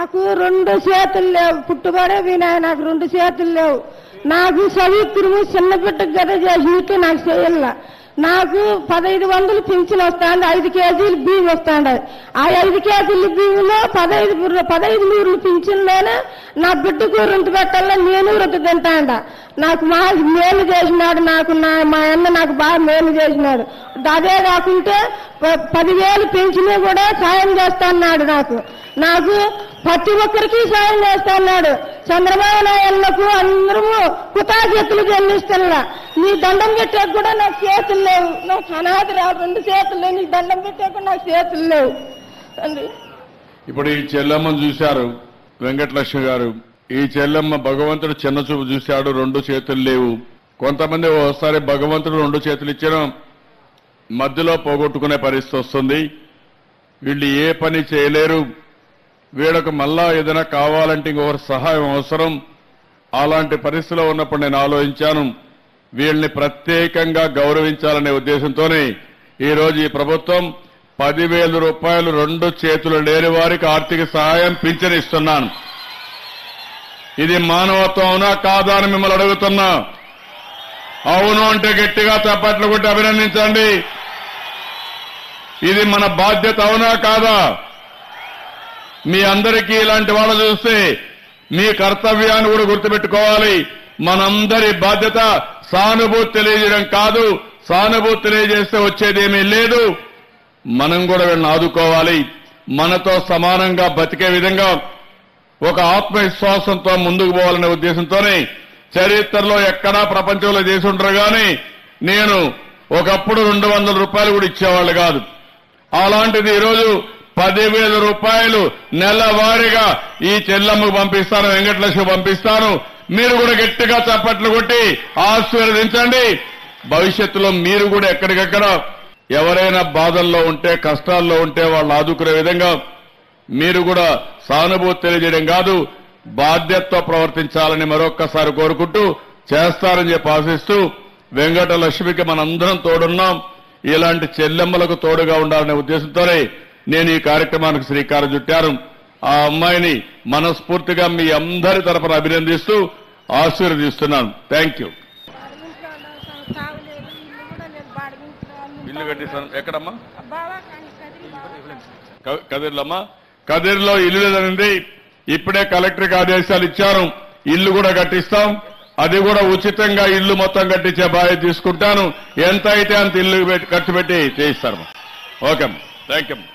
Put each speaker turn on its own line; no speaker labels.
నాకు రెండు చేతులు లేవు పుట్టుబడే వినాయ నాకు రెండు చేతులు లేవు నాకు చదువుకురుము చిన్న బిడ్డకు గదా చేసినట్టు నాకు చేయాల నాకు పదహైదు వందలు పింఛన్ వస్తాండి ఐదు కేజీలు బియ్యం వస్తాండి ఆ ఐదు కేజీల బియ్యంలో పదహైదు బుర్ర- పదహైదు నూరులు పింఛన్లోనే నా బిడ్డకు రొంత పెట్టాలని నేను రొంత తింటాండ నాకు మా మేలు చేసినాడు నాకు నా మా అన్న నాకు బాగా మేలు చేసినాడు అదే కాకుంటే ప- పదివేలు పెంచినా కూడా సాయం చేస్తాన్నాడు నాకు నాకు ప్రతి ఒక్కరికి సాయం చేస్తాన్నాడు చంద్రబాబు నాయుడులకు అందరము కృతజ్ఞతలు చెల్లిస్తున్నా నీ దండం పెట్టాక కూడా నాకు చేతులు లేవు నాకు అనాథ రా రెండు చేతులు లేవు నీ దండం పెట్టాక కూడా నాకు చేతులు లేవు తండ్రి
ఇప్పుడు ఈ చెల్లమ్మను చూశారు వెంకటలక్ష్మి గారు ఈ చెల్లమ్మ భగవంతుడు చిన్న చూపు చూశాడు రెండు చేతులు లేవు కొంతమంది ఒకసారి భగవంతుడు రెండు చేతులు ఇచ్చిన మధ్యలో పోగొట్టుకునే పరిస్థితి వస్తుంది వీళ్ళు ఏ పని చేయలేరు వీళ్ళకు మళ్ళా ఏదైనా కావాలంటే ఇంకొకరి సహాయం అవసరం అలాంటి పరిస్థితిలో ఉన్నప్పుడు నేను ఆలోచించాను వీళ్ళని ప్రత్యేకంగా గౌరవించాలనే ఉద్దేశంతోనే ఈ రోజు ఈ ప్రభుత్వం పదివేల రూపాయలు రెండు చేతులు లేని వారికి ఆర్థిక సహాయం పింఛనిస్తున్నాను ఇది మానవత్వం అవునా కాదా అని మిమ్మల్ని అడుగుతున్నా అవును అంటే గట్టిగా చప్పట్లు కొట్టి అభినందించండి ఇది మన బాధ్యత అవునా కాదా మీ అందరికీ ఇలాంటి వాళ్ళు చూస్తే మీ కర్తవ్యాన్ని కూడా గుర్తుపెట్టుకోవాలి మనందరి బాధ్యత సానుభూతి తెలియజేయడం కాదు సానుభూతి తెలియజేస్తే వచ్చేదేమీ లేదు మనం కూడా వీళ్ళని ఆదుకోవాలి మనతో సమానంగా బతికే విధంగా ఒక ఆత్మవిశ్వాసంతో ముందుకు పోవాలనే ఉద్దేశంతోనే చరిత్రలో ఎక్కడా ప్రపంచంలో చేసి ఉంటారు కానీ నేను ఒకప్పుడు రెండు వందల రూపాయలు కూడా ఇచ్చేవాళ్ళు కాదు అలాంటిది ఈరోజు పదివేల రూపాయలు నెలవారీగా ఈ చెల్లమ్మకు పంపిస్తాను వెంకటలక్ష్మి పంపిస్తాను మీరు కూడా గట్టిగా చప్పట్లు కొట్టి ఆశీర్వదించండి భవిష్యత్తులో మీరు కూడా ఎక్కడికక్కడ ఎవరైనా బాధల్లో ఉంటే కష్టాల్లో ఉంటే వాళ్ళు ఆదుకునే విధంగా మీరు కూడా సానుభూతి తెలియజేయడం కాదు బాధ్యతతో ప్రవర్తించాలని మరొక్కసారి కోరుకుంటూ చేస్తారని చెప్పి ఆశిస్తూ వెంకట లక్ష్మికి మనందరం తోడున్నాం ఇలాంటి చెల్లెమ్మలకు తోడుగా ఉండాలనే ఉద్దేశంతోనే నేను ఈ కార్యక్రమానికి శ్రీకారం చుట్టాను ఆ అమ్మాయిని మనస్ఫూర్తిగా మీ అందరి తరపున అభినందిస్తూ ఆశీర్వదిస్తున్నాను థ్యాంక్ యూ ఇల్లు కట్టిస్తాను ఎక్కడమ్మా క- కదిర్లమ్మా కదిర్లో ఇల్లు లేదనింది ఇప్పుడే కలెక్టర్కి ఆదేశాలు ఇచ్చారు ఇల్లు కూడా కట్టిస్తాం అది కూడా ఉచితంగా ఇల్లు మొత్తం కట్టించే బాధ్యత తీసుకుంటాను ఎంత అయితే అంత ఇల్లు పెట్టి- ఖర్చు పెట్టి చేయిస్తారు ఓకే థ్యాంక్ యూ